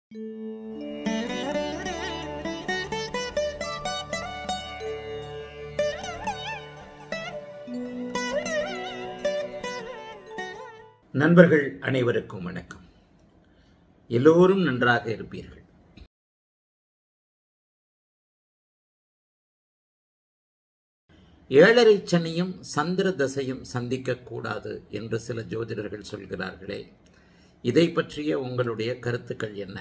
நண்பர்கள் அனைவருக்கும் வணக்கம் எல்லோரும் நன்றாக இருப்பீர்கள் ஏழரை சனியும் சந்திர தசையும் சந்திக்கக்கூடாது என்று சில ஜோதிடர்கள் சொல்கிறார்களே இதை பற்றிய உங்களுடைய கருத்துக்கள் என்ன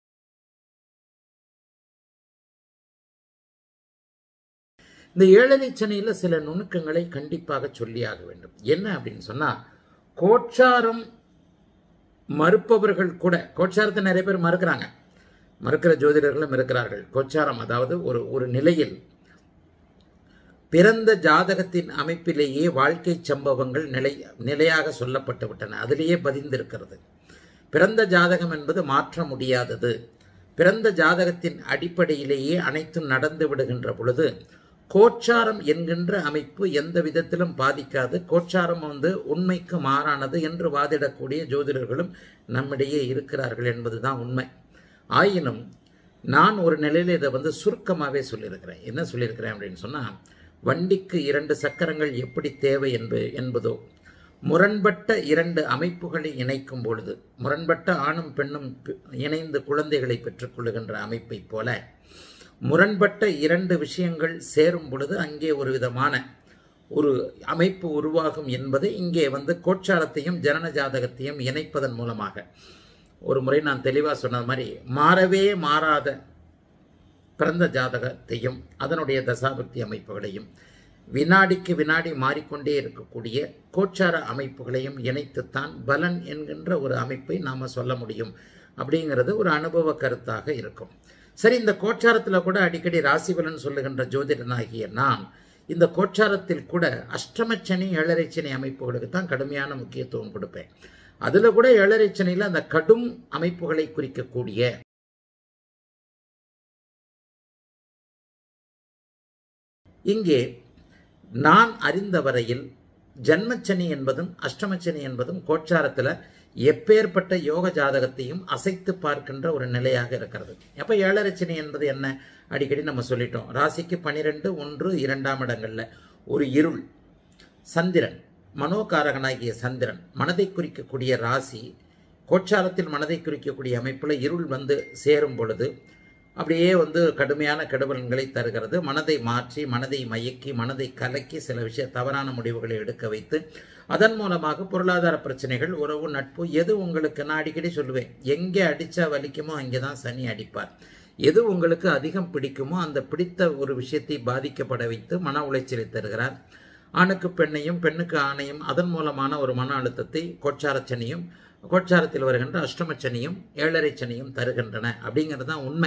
இந்த ஏழரை சனியில் சில நுணுக்கங்களை கண்டிப்பாக சொல்லியாக வேண்டும் என்ன அப்படின்னு சொன்னா கோச்சாரம் மறுப்பவர்கள் கூட கோச்சாரத்தை நிறைய பேர் மறுக்கிறாங்க மறுக்கிற ஜோதிடர்களும் இருக்கிறார்கள் கோச்சாரம் அதாவது ஒரு ஒரு நிலையில் பிறந்த ஜாதகத்தின் அமைப்பிலேயே வாழ்க்கை சம்பவங்கள் நிலை நிலையாக சொல்லப்பட்டு விட்டன அதிலேயே பதிந்திருக்கிறது பிறந்த ஜாதகம் என்பது மாற்ற முடியாதது பிறந்த ஜாதகத்தின் அடிப்படையிலேயே அனைத்தும் நடந்து விடுகின்ற பொழுது கோச்சாரம் என்கின்ற அமைப்பு எந்த விதத்திலும் பாதிக்காது கோச்சாரம் வந்து உண்மைக்கு மாறானது என்று வாதிடக்கூடிய ஜோதிடர்களும் நம்மிடையே இருக்கிறார்கள் என்பதுதான் உண்மை ஆயினும் நான் ஒரு நிலையில் இதை வந்து சுருக்கமாகவே சொல்லியிருக்கிறேன் என்ன சொல்லியிருக்கிறேன் அப்படின்னு சொன்னால் வண்டிக்கு இரண்டு சக்கரங்கள் எப்படி தேவை என்பது என்பதோ முரண்பட்ட இரண்டு அமைப்புகளை இணைக்கும் பொழுது முரண்பட்ட ஆணும் பெண்ணும் இணைந்து குழந்தைகளை பெற்றுக்கொள்ளுகின்ற அமைப்பை போல முரண்பட்ட இரண்டு விஷயங்கள் சேரும் பொழுது அங்கே ஒரு விதமான ஒரு அமைப்பு உருவாகும் என்பதை இங்கே வந்து கோச்சாரத்தையும் ஜனன ஜாதகத்தையும் இணைப்பதன் மூலமாக ஒரு முறை நான் தெளிவாக சொன்னது மாதிரி மாறவே மாறாத பிறந்த ஜாதகத்தையும் அதனுடைய தசாபக்தி அமைப்புகளையும் வினாடிக்கு வினாடி மாறிக்கொண்டே இருக்கக்கூடிய கோச்சார அமைப்புகளையும் இணைத்துத்தான் பலன் என்கின்ற ஒரு அமைப்பை நாம் சொல்ல முடியும் அப்படிங்கிறது ஒரு அனுபவ கருத்தாக இருக்கும் சரி இந்த கோச்சாரத்தில் கூட அடிக்கடி ராசி பலன் சொல்லுகின்ற ஜோதிடனாகிய நான் இந்த கோச்சாரத்தில் கூட அஷ்டமச்சனி ஏழரைச்சனி அமைப்புகளுக்கு தான் கடுமையான முக்கியத்துவம் கொடுப்பேன் அதில் கூட ஏழரைச்சனியில் அந்த கடும் அமைப்புகளை குறிக்கக்கூடிய இங்கே நான் அறிந்த வரையில் ஜன்மச்சனி என்பதும் அஷ்டமச்சனி என்பதும் கோச்சாரத்தில் எப்பேற்பட்ட யோக ஜாதகத்தையும் அசைத்து பார்க்கின்ற ஒரு நிலையாக இருக்கிறது அப்போ ஏழரச்சனி என்பது என்ன அடிக்கடி நம்ம சொல்லிட்டோம் ராசிக்கு பனிரெண்டு ஒன்று இரண்டாம் இடங்களில் ஒரு இருள் சந்திரன் மனோகாரகனாகிய சந்திரன் மனதை குறிக்கக்கூடிய ராசி கோச்சாரத்தில் மனதை குறிக்கக்கூடிய அமைப்பில் இருள் வந்து சேரும் பொழுது அப்படியே வந்து கடுமையான கெடுபலன்களை தருகிறது மனதை மாற்றி மனதை மயக்கி மனதை கலக்கி சில விஷய தவறான முடிவுகளை எடுக்க வைத்து அதன் மூலமாக பொருளாதார பிரச்சனைகள் உறவு நட்பு எது உங்களுக்கு நான் அடிக்கடி சொல்லுவேன் எங்கே அடித்தா வலிக்குமோ அங்கே தான் சனி அடிப்பார் எது உங்களுக்கு அதிகம் பிடிக்குமோ அந்த பிடித்த ஒரு விஷயத்தை பாதிக்கப்பட வைத்து மன உளைச்சலை தருகிறார் ஆணுக்கு பெண்ணையும் பெண்ணுக்கு ஆணையும் அதன் மூலமான ஒரு மன அழுத்தத்தை கோச்சாரச்சனியும் கோச்சாரத்தில் வருகின்ற அஷ்டமச்சனியும் ஏழரை சனியும் தருகின்றன அப்படிங்கிறது தான் உண்மை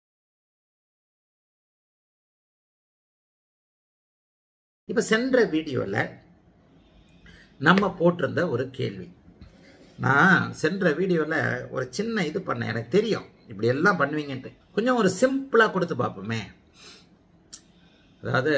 இப்போ சென்ற வீடியோவில் நம்ம போட்டிருந்த ஒரு கேள்வி நான் சென்ற வீடியோவில் ஒரு சின்ன இது பண்ணேன் எனக்கு தெரியும் இப்படி எல்லாம் பண்ணுவீங்கன்ட்டு கொஞ்சம் ஒரு சிம்பிளாக கொடுத்து பார்ப்போமே அதாவது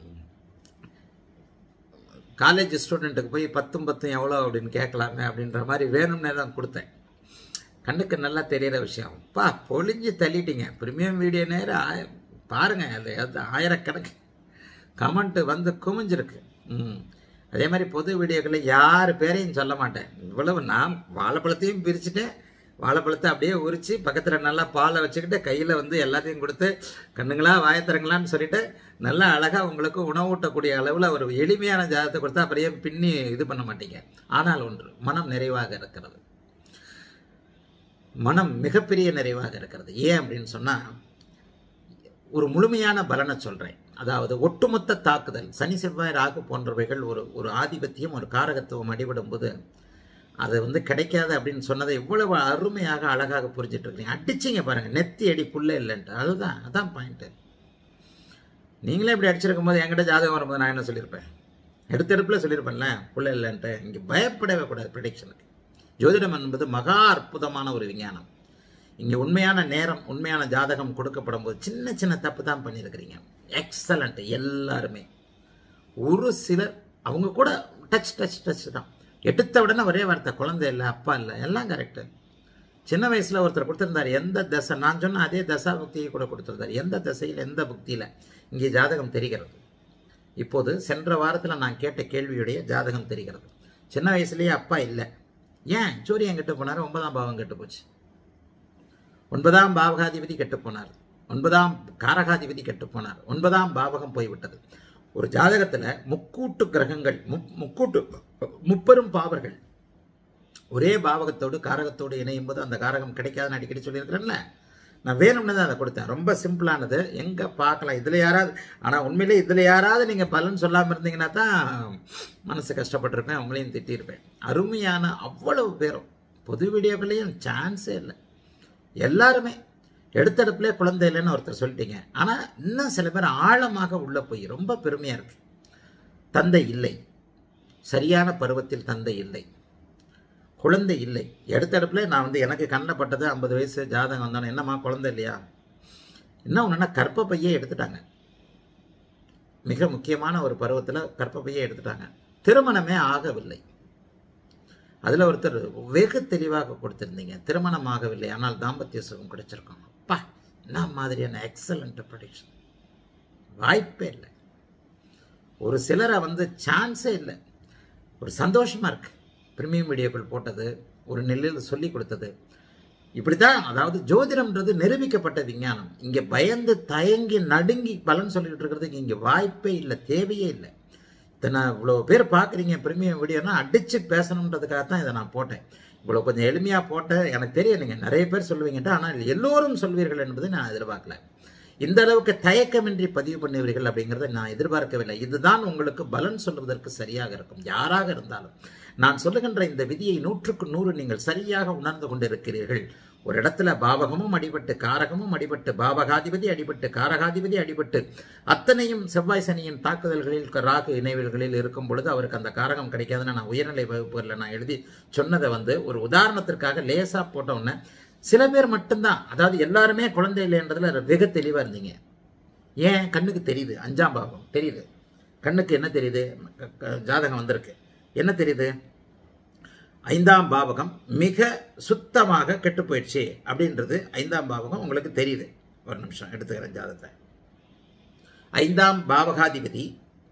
காலேஜ் ஸ்டூடெண்ட்டுக்கு போய் பத்தும் பத்தும் எவ்வளோ அப்படின்னு கேட்கலாமே அப்படின்ற மாதிரி வேணும்னே தான் கொடுத்தேன் கண்ணுக்கு நல்லா தெரிகிற விஷயம் பா பொழிஞ்சு தள்ளிட்டீங்க ப்ரீமியம் வீடியோ நேரம் பாருங்கள் அது அது ஆயிரக்கணக்கு கமெண்ட்டு வந்து குமிஞ்சிருக்கு ம் அதே மாதிரி பொது வீடியோக்களில் யார் பேரையும் சொல்ல மாட்டேன் இவ்வளவு நான் வாழைப்பழத்தையும் பிரிச்சுட்டேன் வாழைப்பழத்தை அப்படியே உரித்து பக்கத்தில் நல்லா பாலை வச்சுக்கிட்டு கையில் வந்து எல்லாத்தையும் கொடுத்து கண்ணுங்களா வாயத்தரங்களான்னு சொல்லிட்டு நல்லா அழகாக உங்களுக்கு உணவூட்டக்கூடிய அளவில் ஒரு எளிமையான ஜாதத்தை கொடுத்தா அப்படியே பின்னி இது பண்ண மாட்டீங்க ஆனால் ஒன்று மனம் நிறைவாக இருக்கிறது மனம் மிகப்பெரிய நிறைவாக இருக்கிறது ஏன் அப்படின்னு சொன்னால் ஒரு முழுமையான பலனை சொல்கிறேன் அதாவது ஒட்டுமொத்த தாக்குதல் சனி செவ்வாய் ராகு போன்றவைகள் ஒரு ஒரு ஆதிபத்தியம் ஒரு காரகத்துவம் அடிபடும் போது அது வந்து கிடைக்காது அப்படின்னு சொன்னதை எவ்வளவு அருமையாக அழகாக புரிஞ்சிட்டு இருக்கீங்க அடிச்சிங்க பாருங்க நெத்தி அடி புல்ல இல்லைன்ட்டு அதுதான் அதான் பாயிண்ட்டு நீங்களே இப்படி அடிச்சிருக்கும் போது என்கிட்ட ஜாதகம் வரும்போது நான் என்ன சொல்லியிருப்பேன் எடுத்தெடுப்பில் சொல்லியிருப்பேன்ல புள்ள இல்லைன்ட்டு இங்கே பயப்படவே கூடாது ப்ரிடிக்ஷனுக்கு ஜோதிடம் என்பது மகா அற்புதமான ஒரு விஞ்ஞானம் இங்கே உண்மையான நேரம் உண்மையான ஜாதகம் கொடுக்கப்படும் போது சின்ன சின்ன தப்பு தான் பண்ணியிருக்கிறீங்க எக்ஸலண்ட் எல்லாருமே ஒரு சிலர் அவங்க கூட டச் டச் டச் தான் எடுத்த உடனே ஒரே வார்த்தை குழந்தை இல்லை அப்பா இல்லை எல்லாம் கரெக்டு சின்ன வயசுல ஒருத்தர் கொடுத்திருந்தார் எந்த தசை நான் சொன்ன அதே தசா புக்தியை கூட கொடுத்திருந்தார் எந்த திசையில் எந்த புக்தியில இங்கே ஜாதகம் தெரிகிறது இப்போது சென்ற வாரத்தில் நான் கேட்ட கேள்வியுடைய ஜாதகம் தெரிகிறது சின்ன வயசுலயே அப்பா இல்லை ஏன் சூரியன் கெட்டு போனார் ஒன்பதாம் பாவம் கெட்டு போச்சு ஒன்பதாம் பாவகாதிபதி கெட்டு போனார் ஒன்பதாம் காரகாதிபதி கெட்டு போனார் ஒன்பதாம் பாவகம் போய்விட்டது ஒரு ஜாதகத்துல முக்கூட்டு கிரகங்கள் முக்- முக்கூட்டு முப்பெரும் பாவர்கள் ஒரே பாவகத்தோடு காரகத்தோடு இணையும் போது அந்த காரகம் கிடைக்காதுன்னு அடிக்கடி சொல்லியிருக்கிறேன்ல நான் வேணும்னு தான் அதை கொடுத்தேன் ரொம்ப சிம்பிளானது எங்கே பார்க்கலாம் இதில் யாராவது ஆனால் உண்மையிலே இதில் யாராவது நீங்கள் பலன் சொல்லாமல் இருந்தீங்கன்னா தான் மனசு கஷ்டப்பட்டிருப்பேன் உங்களையும் திட்டியிருப்பேன் அருமையான அவ்வளவு பேரும் பொது வீடியோக்களையும் சான்ஸே இல்லை எல்லாருமே எடுத்தடுப்புலே குழந்தை இல்லைன்னு ஒருத்தர் சொல்லிட்டீங்க ஆனால் இன்னும் சில பேர் ஆழமாக உள்ள போய் ரொம்ப பெருமையாக இருக்கு தந்தை இல்லை சரியான பருவத்தில் தந்தை இல்லை குழந்தை இல்லை எடுத்தடுப்புல நான் வந்து எனக்கு கண்ணில் பட்டது ஐம்பது வயசு ஜாதகம் வந்தோன்னே என்னம்மா குழந்தை இல்லையா என்ன ஒன்றுனா கற்பப்பையே எடுத்துட்டாங்க மிக முக்கியமான ஒரு பருவத்தில் கற்பப்பையே எடுத்துட்டாங்க திருமணமே ஆகவில்லை அதில் ஒருத்தர் வெகு தெளிவாக கொடுத்துருந்தீங்க திருமணம் ஆகவில்லை ஆனால் தாம்பத்திய சுகம் கிடைச்சிருக்கோம் அப்பா என்ன மாதிரியான எக்ஸலண்ட் ப்ரொடிக்ஷன் வாய்ப்பே இல்லை ஒரு சிலரை வந்து சான்ஸே இல்லை ஒரு சந்தோஷமா இருக்கு பிரீமியம் வீடியோக்கள் போட்டது ஒரு நெல்லில் சொல்லி கொடுத்தது இப்படித்தான் அதாவது ஜோதிடம்ன்றது நிரூபிக்கப்பட்ட விஞ்ஞானம் இங்க பயந்து தயங்கி நடுங்கி பலன் சொல்லிட்டு இருக்கிறதுக்கு இங்க வாய்ப்பே இல்லை தேவையே இல்லை இதை நான் இவ்வளோ பேர் பார்க்குறீங்க பிரீமியம் வீடியோனா அடிச்சு பேசணுன்றதுக்காக தான் இதை நான் போட்டேன் இவ்வளோ கொஞ்சம் எளிமையாக போட்டேன் எனக்கு தெரியும் நீங்கள் நிறைய பேர் சொல்லுவீங்கட்டு ஆனால் எல்லோரும் சொல்வீர்கள் என்பதை நான் எதிர்பார்க்கல இந்த அளவுக்கு தயக்கமின்றி பதிவு பண்ணுவீர்கள் அப்படிங்கிறத நான் எதிர்பார்க்கவில்லை இதுதான் உங்களுக்கு பலன் சொல்வதற்கு சரியாக இருக்கும் யாராக இருந்தாலும் நான் சொல்லுகின்ற இந்த விதியை நூற்றுக்கு நூறு நீங்கள் சரியாக உணர்ந்து கொண்டிருக்கிறீர்கள் ஒரு இடத்துல பாவகமும் அடிபட்டு காரகமும் அடிபட்டு பாவகாதிபதி அடிபட்டு காரகாதிபதி அடிபட்டு அத்தனையும் செவ்வாய் சனியின் தாக்குதல்களில் க- ராகு இணைவுகளில் இருக்கும் பொழுது அவருக்கு அந்த காரகம் கிடைக்காதுன்னு நான் உயர்நிலை வகுப்புகளில் நான் எழுதி சொன்னதை வந்து ஒரு உதாரணத்திற்காக லேசா போட்ட உடனே சில பேர் மட்டும்தான் அதாவது எல்லாருமே குழந்தை இல்லைன்றதுல வெகு தெளிவா இருந்தீங்க ஏன் கண்ணுக்கு தெரியுது அஞ்சாம் பாவம் தெரியுது கண்ணுக்கு என்ன தெரியுது க- க- ஜாதகம் வந்திருக்கு என்ன தெரியுது ஐந்தாம் பாவகம் மிக சுத்தமாக கெட்டு போயிடுச்சு அப்படின்றது ஐந்தாம் பாவகம் உங்களுக்கு தெரியுது ஒரு நிமிஷம் எடுத்துக்கிறேன் ஜாதகத்தை ஐந்தாம் பாவகாதிபதி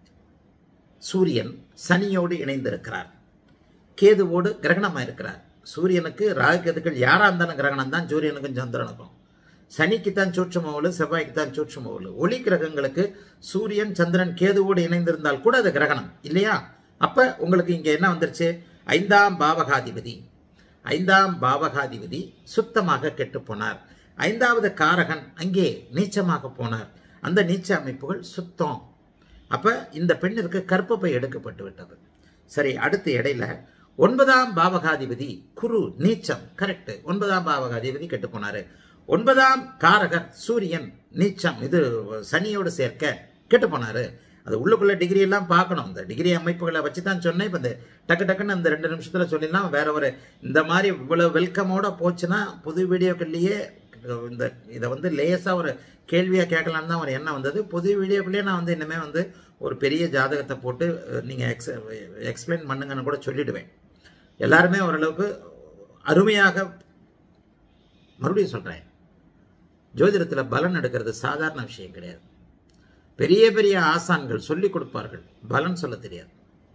சூரியன் சனியோடு இணைந்திருக்கிறார் கேதுவோடு கிரகணமாக இருக்கிறார் சூரியனுக்கு ராகு கேதுக்கள் யாரா இருந்தாலும் கிரகணம் தான் சூரியனுக்கும் சந்திரனுக்கும் சனிக்கு தான் சூட்சமவுளு செவ்வாய்க்கு தான் சூட்சமவுளு ஒளி கிரகங்களுக்கு சூரியன் சந்திரன் கேதுவோடு இணைந்திருந்தால் கூட அது கிரகணம் இல்லையா அப்ப உங்களுக்கு இங்க என்ன வந்துருச்சு ஐந்தாம் பாவகாதிபதி ஐந்தாம் பாவகாதிபதி சுத்தமாக கெட்டு போனார் ஐந்தாவது காரகன் அங்கே நீச்சமாக போனார் அந்த நீச்ச அமைப்புகள் சுத்தம் அப்ப இந்த பெண்ணிற்கு கற்பப்பை எடுக்கப்பட்டு விட்டது சரி அடுத்து இடையில ஒன்பதாம் பாவகாதிபதி குரு நீச்சம் கரெக்ட் ஒன்பதாம் பாவகாதிபதி கெட்டு போனாரு ஒன்பதாம் காரகர் சூரியன் நீச்சம் இது சனியோடு சேர்க்க கெட்டு போனாரு அது உள்ளுக்குள்ள டிகிரி எல்லாம் பார்க்கணும் இந்த டிகிரி அமைப்புகளை வச்சு தான் சொன்னேன் இப்போ இந்த டக்கு டக்குன்னு இந்த ரெண்டு நிமிஷத்துல சொல்லிடலாம் வேற ஒரு இந்த மாதிரி இவ்வளவு வெல்கமோட போச்சுன்னா புது வீடியோக்கள்லயே இந்த இதை வந்து லேசா ஒரு கேள்வியா கேட்கலான்னு தான் ஒரு எண்ணம் வந்தது புது வீடியோக்குள்ளேயே நான் வந்து இனிமே வந்து ஒரு பெரிய ஜாதகத்தை போட்டு அஹ், நீங்க எக்ஸ் எக்ஸ்பிளைன் பண்ணுங்கன்னு கூட சொல்லிடுவேன் எல்லாருமே ஓரளவுக்கு அருமையாக மறுபடியும் சொல்றேன் ஜோதிடத்துல பலன் எடுக்கிறது சாதாரண விஷயம் கிடையாது பெரிய பெரிய ஆசான்கள் சொல்லிக் கொடுப்பார்கள் பலன் சொல்ல தெரியாது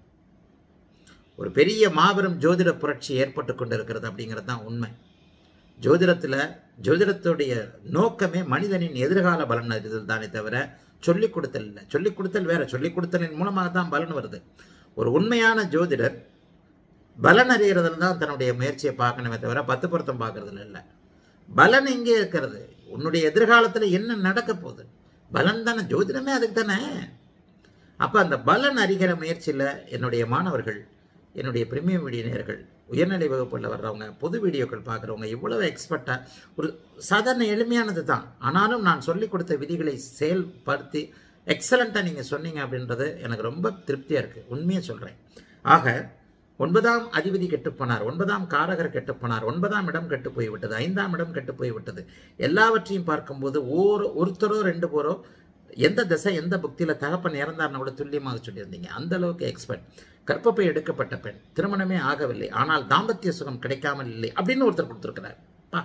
ஒரு பெரிய மாபெரும் ஜோதிட புரட்சி ஏற்பட்டு கொண்டிருக்கிறது அப்படிங்கிறது தான் உண்மை ஜோதிடத்தில் ஜோதிடத்துடைய நோக்கமே மனிதனின் எதிர்கால பலன் அறிதல் தானே தவிர சொல்லிக் கொடுத்தல் இல்லை சொல்லிக் கொடுத்தல் வேற சொல்லிக் கொடுத்தலின் மூலமாக தான் பலன் வருது ஒரு உண்மையான ஜோதிடர் பலன் அறியறதுல தான் தன்னுடைய முயற்சியை பார்க்கணுமே தவிர பத்து பொருத்தம் பார்க்கறதுல இல்லை பலன் எங்கே இருக்கிறது உன்னுடைய எதிர்காலத்தில் என்ன நடக்க போகுது பலன் தானே ஜோதிடமே அதுக்கு தானே அப்போ அந்த பலன் அறிகிற முயற்சியில் என்னுடைய மாணவர்கள் என்னுடைய பிரீமியம் வீடியனர்கள் உயர்நிலை வகுப்பில் வர்றவங்க பொது வீடியோக்கள் பார்க்குறவங்க இவ்வளவு எக்ஸ்பர்ட்டாக ஒரு சாதாரண எளிமையானது தான் ஆனாலும் நான் சொல்லிக் கொடுத்த விதிகளை செயல்படுத்தி எக்ஸலண்ட்டாக நீங்கள் சொன்னீங்க அப்படின்றது எனக்கு ரொம்ப திருப்தியாக இருக்குது உண்மையை சொல்கிறேன் ஆக ஒன்பதாம் அதிபதி கெட்டுப்போனார் ஒன்பதாம் காரகர் கெட்டுப்போனார் ஒன்பதாம் இடம் கெட்டு போய்விட்டது ஐந்தாம் இடம் கெட்டு போய்விட்டது எல்லாவற்றையும் பார்க்கும்போது ஓர் ஒருத்தரோ ரெண்டு பேரோ எந்த திசை எந்த புக்தியில தகப்பன் இறந்தார்னு கூட துல்லியமாக சொல்லியிருந்தீங்க அந்த அளவுக்கு எக்ஸ்பர்ட் கற்பப்பை எடுக்கப்பட்ட பெண் திருமணமே ஆகவில்லை ஆனால் தாம்பத்திய சுகம் கிடைக்காமல் இல்லை அப்படின்னு ஒருத்தர் கொடுத்துருக்கிறார்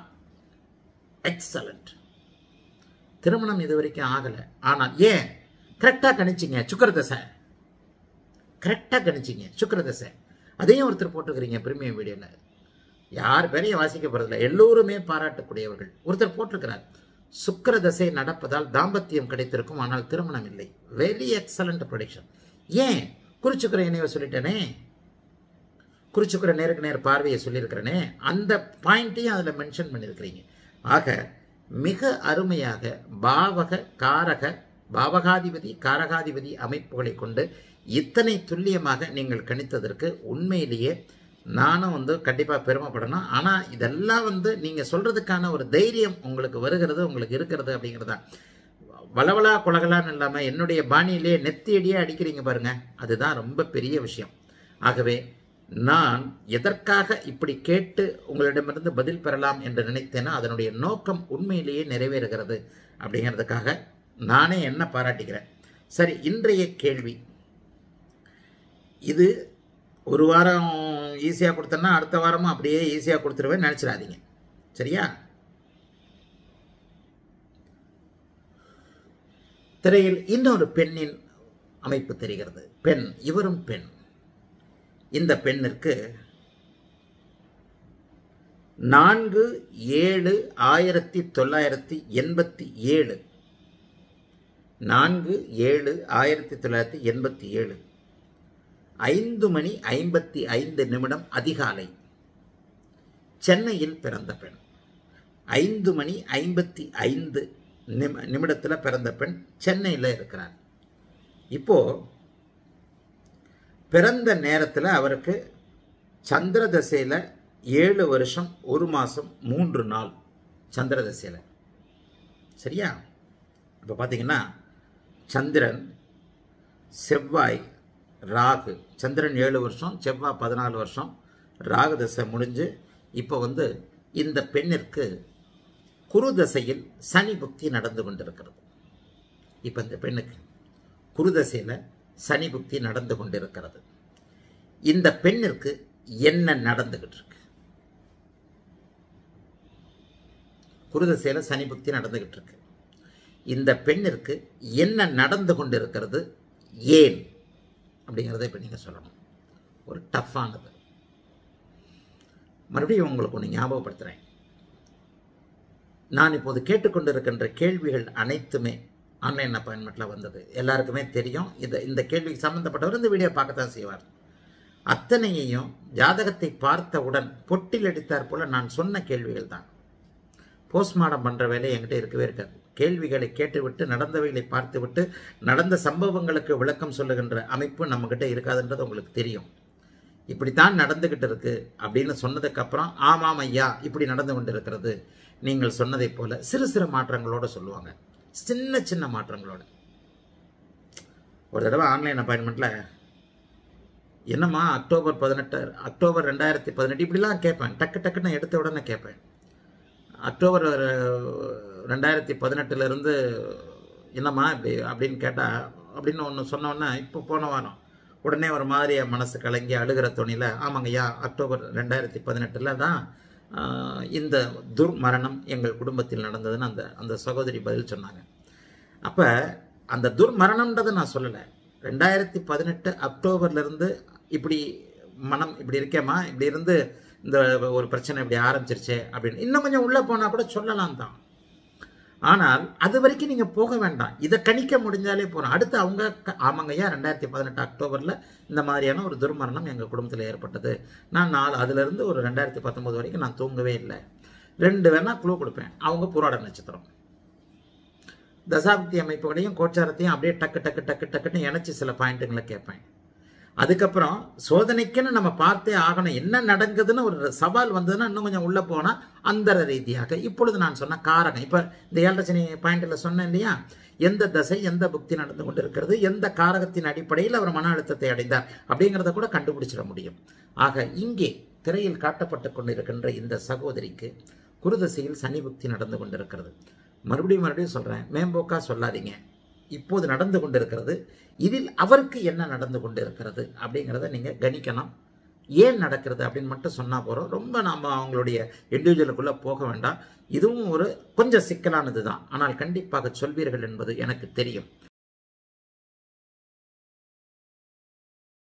எக்ஸலண்ட் திருமணம் இது வரைக்கும் ஆகலை ஆனால் ஏன் கரெக்டாக கணிச்சிங்க சுக்கரதசை கரெக்டாக கணிச்சிங்க சுக்கரதசை அதையும் ஒருத்தர் போட்டுக்கிறீங்க பிரீமியம் வீடியோவில் யார் பேரையும் வாசிக்க போகிறதில்ல எல்லோருமே பாராட்டக்கூடியவர்கள் ஒருத்தர் போட்டிருக்கிறார் சுக்கர தசை நடப்பதால் தாம்பத்தியம் கிடைத்திருக்கும் ஆனால் திருமணம் இல்லை வெரி எக்ஸலண்ட் ப்ரொடிக்ஷன் ஏன் குறிச்சுக்கிற இணைவை சொல்லிட்டேனே குறிச்சுக்கிற நேருக்கு நேர் பார்வையை சொல்லியிருக்கிறேனே அந்த பாயிண்ட்டையும் அதில் மென்ஷன் பண்ணியிருக்கிறீங்க ஆக மிக அருமையாக பாவக காரக பாவகாதிபதி காரகாதிபதி அமைப்புகளை கொண்டு இத்தனை துல்லியமாக நீங்கள் கணித்ததற்கு உண்மையிலேயே நானும் வந்து கண்டிப்பாக பெருமைப்படணும் ஆனால் இதெல்லாம் வந்து நீங்கள் சொல்கிறதுக்கான ஒரு தைரியம் உங்களுக்கு வருகிறது உங்களுக்கு இருக்கிறது அப்படிங்கிறதா வளவலா குலகலான்னு இல்லாமல் என்னுடைய பாணியிலே நெத்தியடியே அடிக்கிறீங்க பாருங்க அதுதான் ரொம்ப பெரிய விஷயம் ஆகவே நான் எதற்காக இப்படி கேட்டு உங்களிடமிருந்து பதில் பெறலாம் என்று நினைத்தேனோ அதனுடைய நோக்கம் உண்மையிலேயே நிறைவேறுகிறது அப்படிங்கிறதுக்காக நானே என்ன பாராட்டிக்கிறேன் சரி இன்றைய கேள்வி இது ஒரு வாரம் ஈஸியாக கொடுத்தேன்னா அடுத்த வாரமும் அப்படியே ஈஸியாக கொடுத்துருவேன் நினச்சிடாதீங்க சரியா திரையில் இன்னொரு பெண்ணின் அமைப்பு தெரிகிறது பெண் இவரும் பெண் இந்த பெண்ணிற்கு நான்கு ஏழு ஆயிரத்தி தொள்ளாயிரத்தி எண்பத்தி ஏழு நான்கு ஏழு ஆயிரத்தி தொள்ளாயிரத்தி எண்பத்தி ஏழு ஐந்து மணி ஐம்பத்தி ஐந்து நிமிடம் அதிகாலை சென்னையில் பிறந்த பெண் ஐந்து மணி ஐம்பத்தி ஐந்து நிம நிமிடத்தில் பிறந்த பெண் சென்னையில் இருக்கிறார் இப்போ பிறந்த நேரத்தில் அவருக்கு சந்திர தசையில் ஏழு வருஷம் ஒரு மாதம் மூன்று நாள் சந்திர தசையில் சரியா இப்போ பார்த்தீங்கன்னா சந்திரன் செவ்வாய் ராகு சந்திரன் ஏழு வருஷம் செவ்வாய் பதினாலு வருஷம் ராகு தசை முடிஞ்சு இப்போ வந்து இந்த பெண்ணிற்கு குரு தசையில் சனி புக்தி நடந்து கொண்டிருக்கிறது இப்போ இந்த பெண்ணுக்கு குரு தசையில் சனி புக்தி நடந்து கொண்டிருக்கிறது இந்த பெண்ணிற்கு என்ன நடந்துகிட்டு இருக்கு குருதசையில் சனி புக்தி நடந்துகிட்டு இருக்கு இந்த பெண்ணிற்கு என்ன நடந்து கொண்டிருக்கிறது ஏன் அப்படிங்கிறத இப்போ நீங்கள் சொல்லணும் ஒரு டஃப்பானது மறுபடியும் உங்களுக்கு ஒன்று ஞாபகப்படுத்துகிறேன் நான் இப்போது கேட்டுக்கொண்டிருக்கின்ற கேள்விகள் அனைத்துமே ஆன்லைன் அப்பாயின்மெண்ட்டில் வந்தது எல்லாருக்குமே தெரியும் இது இந்த கேள்விக்கு சம்மந்தப்பட்டவர் இந்த வீடியோ பார்க்கத்தான் செய்வார் அத்தனையையும் ஜாதகத்தை பார்த்தவுடன் பொட்டில் அடித்தார் போல நான் சொன்ன கேள்விகள் தான் போஸ்ட்மார்டம் பண்ணுற வேலை என்கிட்ட இருக்கவே இருக்காது கேள்விகளை கேட்டுவிட்டு நடந்தவைகளை பார்த்துவிட்டு நடந்த சம்பவங்களுக்கு விளக்கம் சொல்லுகின்ற அமைப்பு நம்மக்கிட்ட இருக்காதுன்றது உங்களுக்கு தெரியும் இப்படித்தான் நடந்துக்கிட்டு இருக்கு அப்படின்னு சொன்னதுக்கப்புறம் ஆமாம் ஐயா இப்படி நடந்து கொண்டு இருக்கிறது நீங்கள் சொன்னதைப் போல சிறு சிறு மாற்றங்களோட சொல்லுவாங்க சின்ன சின்ன மாற்றங்களோட ஒரு தடவை ஆன்லைன் அப்பாயின்மெண்ட்டில் என்னம்மா அக்டோபர் பதினெட்டு அக்டோபர் ரெண்டாயிரத்தி பதினெட்டு இப்படிலாம் கேட்பேன் டக்கு டக்குன்னு எடுத்த உடனே கேட்பேன் அக்டோபர் ரெண்டாயிரத்தி பதினெட்டுலேருந்து என்னம்மா இப்படி அப்படின்னு கேட்டால் அப்படின்னு ஒன்று சொன்னோன்னே இப்போ போன வாரம் உடனே ஒரு மாதிரி என் மனசு கலங்கி அழுகிற துணியில் ஆமாங்கய்யா அக்டோபர் ரெண்டாயிரத்தி பதினெட்டில் தான் ஆஹ், இந்த துர்மரணம் எங்கள் குடும்பத்தில் நடந்ததுன்னு அந்த அந்த சகோதரி பதில் சொன்னாங்க அப்போ அந்த துர்மரணம்ன்றதை நான் சொல்லலை ரெண்டாயிரத்தி பதினெட்டு அக்டோபர்லேருந்து இப்படி மனம் இப்படி இருக்கேம்மா இப்படி இருந்து இந்த ஒரு பிரச்சனை இப்படி ஆரம்பிச்சிருச்சே அப்படின்னு இன்னும் கொஞ்சம் உள்ளே போனால் கூட சொல்லலாம் தான் ஆனால் அது வரைக்கும் நீங்கள் போக வேண்டாம் இதை கணிக்க முடிஞ்சாலே போகிறோம் அடுத்து அவங்க க- ஆமாங்கய்யா ரெண்டாயிரத்தி பதினெட்டு அக்டோபரில் இந்த மாதிரியான ஒரு துர்மரணம் எங்கள் குடும்பத்தில் ஏற்பட்டது நான் நாலு அதுலேருந்து ஒரு ரெண்டாயிரத்தி பத்தொம்போது வரைக்கும் நான் தூங்கவே இல்லை ரெண்டு வேணா குழு கொடுப்பேன் அவங்க புராட நட்சத்திரம் தசாப்தி அமைப்புகளையும் கோச்சாரத்தையும் அப்படியே டக்கு டக்கு டக்கு டக்குன்னு இணைச்சி சில பாயிண்ட்டுங்களை கேட்பேன் அதுக்கப்புறம் சோதனைக்குன்னு நம்ம பார்த்தே ஆகணும் என்ன நடக்குதுன்னு ஒரு சவால் வந்ததுன்னா இன்னும் கொஞ்சம் உள்ளே போனால் அந்தர ரீதியாக இப்பொழுது நான் சொன்ன காரகம் இப்போ இந்த ஏழரசனி பாயிண்டில் சொன்னேன் இல்லையா எந்த தசை எந்த புக்தி நடந்து கொண்டு இருக்கிறது எந்த காரகத்தின் அடிப்படையில் அவர் மன அழுத்தத்தை அடைந்தார் அப்படிங்கிறத கூட கண்டுபிடிச்சிட முடியும் ஆக இங்கே திரையில் காட்டப்பட்டு கொண்டிருக்கின்ற இந்த சகோதரிக்கு குருதசையில் சனி புக்தி நடந்து கொண்டிருக்கிறது மறுபடியும் மறுபடியும் சொல்கிறேன் மேம்போக்கா சொல்லாதீங்க இப்போது நடந்து கொண்டிருக்கிறது இதில் அவருக்கு என்ன நடந்து கொண்டிருக்கிறது அப்படிங்கிறத நீங்கள் கணிக்கணும் ஏன் நடக்கிறது அப்படின்னு மட்டும் சொன்னால் போகிறோம் ரொம்ப நாம் அவங்களுடைய இண்டிவிஜுவலுக்குள்ளே போக வேண்டாம் இதுவும் ஒரு கொஞ்சம் சிக்கலானது தான் ஆனால் கண்டிப்பாக சொல்வீர்கள் என்பது எனக்கு தெரியும்